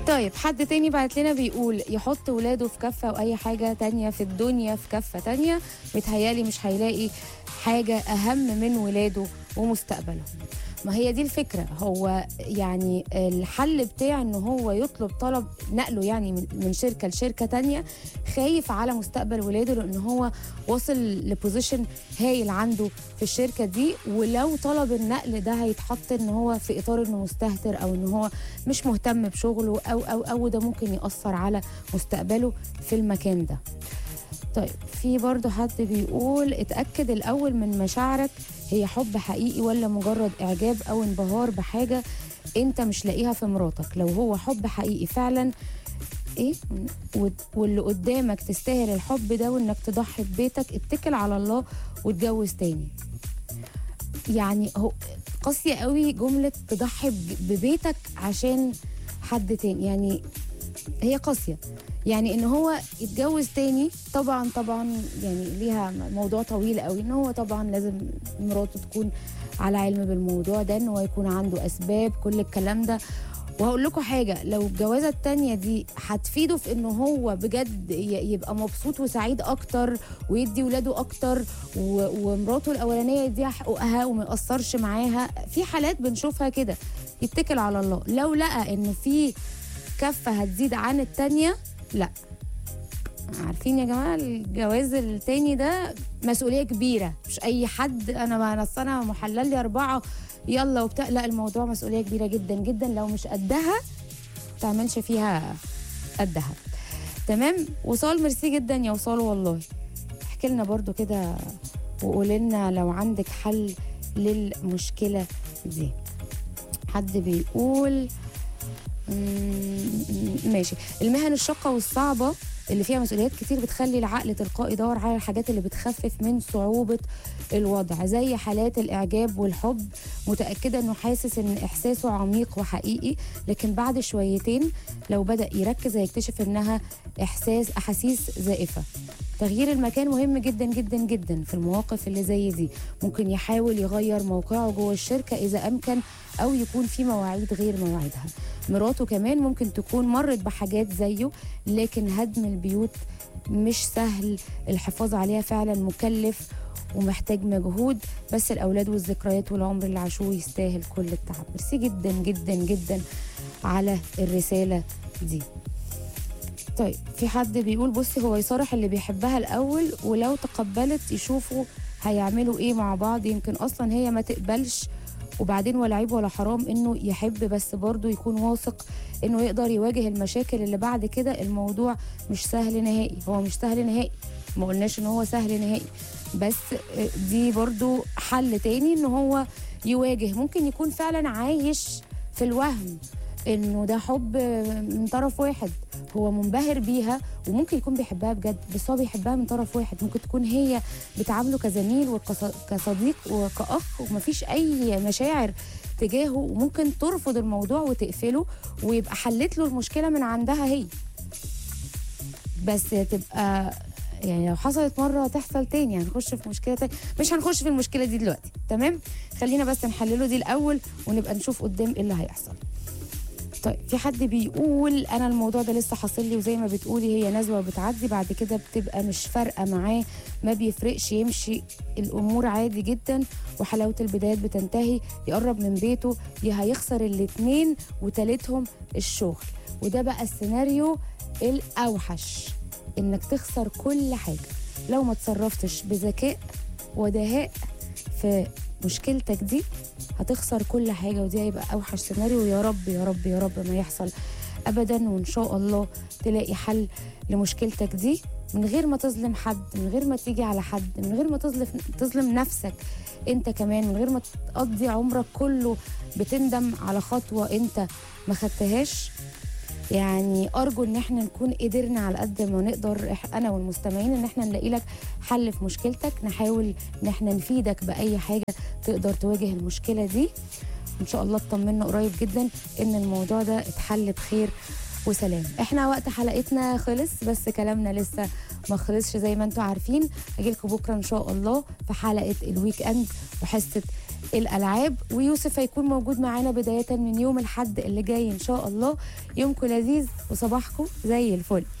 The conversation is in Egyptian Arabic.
طيب حد تاني بعت لنا بيقول يحط ولاده في كفة وأي حاجة تانية في الدنيا في كفة تانية متهيالي مش هيلاقي حاجة أهم من ولاده ومستقبلهم ما هي دي الفكرة هو يعني الحل بتاع ان هو يطلب طلب نقله يعني من من شركة لشركة تانية خايف على مستقبل ولاده لان هو واصل لبوزيشن هايل عنده في الشركة دي ولو طلب النقل ده هيتحط ان هو في اطار انه مستهتر او ان هو مش مهتم بشغله او او او ده ممكن يأثر على مستقبله في المكان ده طيب في برضه حد بيقول اتأكد الأول من مشاعرك هي حب حقيقي ولا مجرد إعجاب أو انبهار بحاجة أنت مش لاقيها في مراتك لو هو حب حقيقي فعلا ايه وت- واللي قدامك تستاهل الحب ده وانك تضحي ببيتك اتكل على الله واتجوز تاني يعني هو قاسية قوي جملة تضحي ب- ببيتك عشان حد تاني يعني هي قاسية يعني ان هو يتجوز تاني طبعا طبعا يعني ليها موضوع طويل قوي ان هو طبعا لازم مراته تكون على علم بالموضوع ده ان هو يكون عنده اسباب كل الكلام ده وهقول لكم حاجه لو الجوازه التانية دي هتفيده في ان هو بجد ي- يبقى مبسوط وسعيد اكتر ويدي ولاده اكتر و- ومراته الاولانيه يديها حقوقها وما يقصرش معاها في حالات بنشوفها كده يتكل على الله لو لقى ان في كفه هتزيد عن التانية لا عارفين يا جماعه الجواز التاني ده مسؤوليه كبيره مش اي حد انا ما أنا أصل انا محلل لي اربعه يلا وبتاع لا الموضوع مسؤوليه كبيره جدا جدا لو مش قدها ما تعملش فيها قدها تمام وصال ميرسي جدا يا وصال والله احكي لنا برضو كده وقولي لنا لو عندك حل للمشكله دي حد بيقول مم، ماشي المهن الشاقة والصعبة اللي فيها مسؤوليات كتير بتخلي العقل تلقائي يدور على الحاجات اللي بتخفف من صعوبة الوضع زي حالات الإعجاب والحب متأكدة إنه حاسس إن إحساسه عميق وحقيقي لكن بعد شويتين لو بدأ يركز هيكتشف إنها إحساس أحاسيس زائفة تغيير المكان مهم جدا جدا جدا في المواقف اللي زي دي ممكن يحاول يغير موقعه جوه الشركة إذا أمكن أو يكون في مواعيد غير مواعيدها مراته كمان ممكن تكون مرت بحاجات زيه لكن هدم البيوت مش سهل الحفاظ عليها فعلا مكلف ومحتاج مجهود بس الأولاد والذكريات والعمر اللي عاشوه يستاهل كل التعب ميرسي جدا جدا جدا على الرسالة دي طيب في حد بيقول بصي هو يصارح اللي بيحبها الأول ولو تقبلت يشوفوا هيعملوا ايه مع بعض يمكن اصلا هي ما تقبلش وبعدين ولا عيب ولا حرام انه يحب بس برضه يكون واثق انه يقدر يواجه المشاكل اللي بعد كده الموضوع مش سهل نهائي هو مش سهل نهائي ما قلناش ان هو سهل نهائي بس دي برضه حل تاني ان هو يواجه ممكن يكون فعلا عايش في الوهم انه ده حب من طرف واحد هو منبهر بيها وممكن يكون بيحبها بجد بس هو بيحبها من طرف واحد ممكن تكون هي بتعامله كزميل وكصديق وكأخ ومفيش أي مشاعر تجاهه وممكن ترفض الموضوع وتقفله ويبقى حلت له المشكلة من عندها هي بس تبقى يعني لو حصلت مرة تحصل تاني هنخش في مشكلة تاني مش هنخش في المشكلة دي دلوقتي تمام خلينا بس نحلله دي الأول ونبقى نشوف قدام ايه اللي هيحصل طيب في حد بيقول انا الموضوع ده لسه حاصل لي وزي ما بتقولي هي نزوه وبتعدي بعد كده بتبقى مش فارقه معاه ما بيفرقش يمشي الامور عادي جدا وحلاوه البدايات بتنتهي يقرب من بيته يا هيخسر الاتنين وتالتهم الشغل وده بقى السيناريو الاوحش انك تخسر كل حاجه لو ما تصرفتش بذكاء ودهاء في مشكلتك دي هتخسر كل حاجه ودي هيبقى اوحش سيناريو يا رب يا رب يا رب ما يحصل ابدا وان شاء الله تلاقي حل لمشكلتك دي من غير ما تظلم حد من غير ما تيجي على حد من غير ما تظلم تظلم نفسك انت كمان من غير ما تقضي عمرك كله بتندم على خطوه انت ما خدتهاش يعني ارجو ان احنا نكون قدرنا على قد ما نقدر إح- انا والمستمعين ان احنا نلاقي لك حل في مشكلتك نحاول ان احنا نفيدك باي حاجه تقدر تواجه المشكله دي ان شاء الله اطمنا قريب جدا ان الموضوع ده اتحل بخير وسلام احنا وقت حلقتنا خلص بس كلامنا لسه ما خلصش زي ما انتم عارفين اجيلكم بكره ان شاء الله في حلقه الويك اند وحصه الالعاب ويوسف هيكون موجود معانا بدايه من يوم الحد اللي جاي ان شاء الله يومكم لذيذ وصباحكم زي الفل